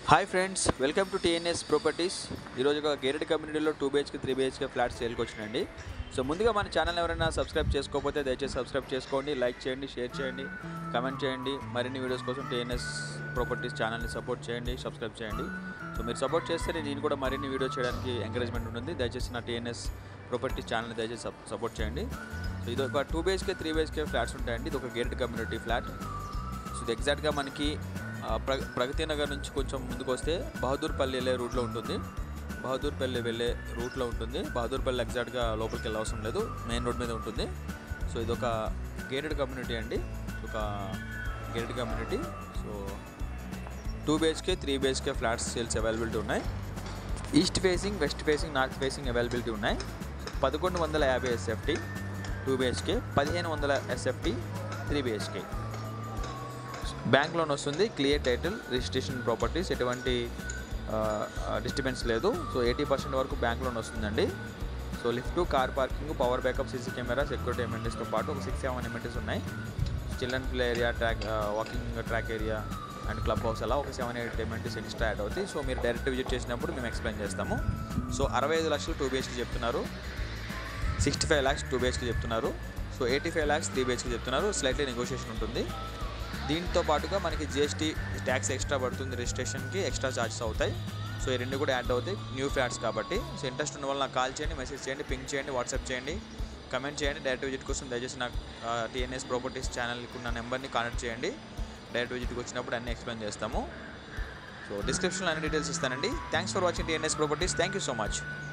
hi friends welcome to TNS properties ఈరోజు ఒక gated కమ్యూనిటీలో two BHK three BHK flats సేల్కి వచ్చినాయండి సో ముందుగా మన ఛానల్ ఎవరైనా సబ్స్క్రైబ్ చేసుకోకపోతే దయచేసి సబ్స్క్రైబ్ చేసుకోండి లైక్ చేయండి షేర్ చేయండి కమెంట్ చేయండి మరిన్ని వీడియోస్ కోసం టీఎన్ఎస్ ప్రాపర్టీస్ ఛానల్ని సపోర్ట్ చేయండి సబ్స్క్రైబ్ చేయండి సో మీరు సపోర్ట్ చేస్తే నేను కూడా మరిన్ని వీడియో చేయడానికి ఎంకరేజ్మెంట్ ఉంటుంది దయచేసి నా టీఎన్ఎస్ ప్రాపర్టీస్ ఛానల్ని దయచేసి సప్- సపోర్ట్ చేయండి సో ఇది ఒక two BHK three BHK flats ఉంటాయండి ఇది ఒక గేరెడ్ కమ్యూనిటీ ఫ్లాట్ సో ఇది ఎగ్జాక్ట్గా మనకి ఆ, ప్ర ప్రగతి నగర్ నుంచి కొంచెం ముందుకు వస్తే బహదూర్పల్లి వెళ్ళే రూట్లో ఉంటుంది బహదూర్పల్లి వెళ్ళే రూట్లో ఉంటుంది బహదూర్పల్లి ఎగ్జాక్ట్గా లోపలికి వెళ్ళే అవసరం లేదు మెయిన్ రోడ్ మీద ఉంటుంది సో ఇది ఒక గేటెడ్ కమ్యూనిటీ అండి ఒక gated community so two BHK three BHK flats sales availability ఉన్నాయి east facing west facing north facing availability ఉన్నాయి పదకొండు వందల యాభై ఎస్ఎఫ్టీ టూ బిహెచ్కే పదిహేను వందల SFT three BHK bank loan వస్తుంది క్లియర్ టైటిల్ రిజిస్ట్రేషన్ ప్రాపర్టీస్ ఎటువంటి డిస్టర్బెన్స్ లేదు సో ఎయిటీ పర్సెంట్ వరకు బ్యాంక్ లోన్ వస్తుందండి so lift car parking power backup CC camera security ఎమ్యూనిటీస్తో పాటు ఒక సిక్స్ సెవెన్ ఎమ్యూనిటీస్ ఉన్నాయి children play area track walking track area and club house అలా ఒక seven eight amenities extra add అవుతాయి so మీరు డైరెక్ట్ విజిట్ చేసినప్పుడు మేము ఎక్స్ప్లెయిన్ చేస్తాము సో అరవై ఐదు లక్షలు టూ బిహెచ్కి చెప్తున్నారు సిక్స్టీ ఫైవ్ ల్యాక్స్ టూ బిహెచ్కి చెప్తున్నారు so eighty five lakhs three బిహెచ్కి చెప్తున్నారు స్లైట్లీ నెగోషియేషన్ ఉంటుంది దీంతో పాటుగా మనకి జిఎస్టీ ట్యాక్స్ ఎక్స్ట్రా పడుతుంది రిజిస్ట్రేషన్కి ఎక్స్ట్రా ఛార్జెస్ అవుతాయి సో ఈ రెండు కూడా యాడ్ అవుతాయి న్యూ ఫ్లాట్స్ కాబట్టి సో ఇంట్రెస్ట్ ఉన్న వాళ్ళు నాకు కాల్ చేయండి మెసేజ్ చేయండి పింక్ చేయండి వాట్సాప్ చేయండి కమెంట్ చేయండి డైరెక్ట్ విజిట్ కోసం దయచేసి నాకు టీఎన్ఎస్ ప్రాపర్టీస్ ఛానల్కి ఉన్న నెంబర్ని కాంటాక్ట్ చేయండి డైరెక్ట్ విజిట్కి వచ్చినప్పుడు అన్నీ ఎక్స్ప్లెయిన్ చేస్తాము సో డిస్క్రిప్షన్లో అన్ని డీటెయిల్స్ ఇస్తానండి thanks for watching TNS properties thank you so much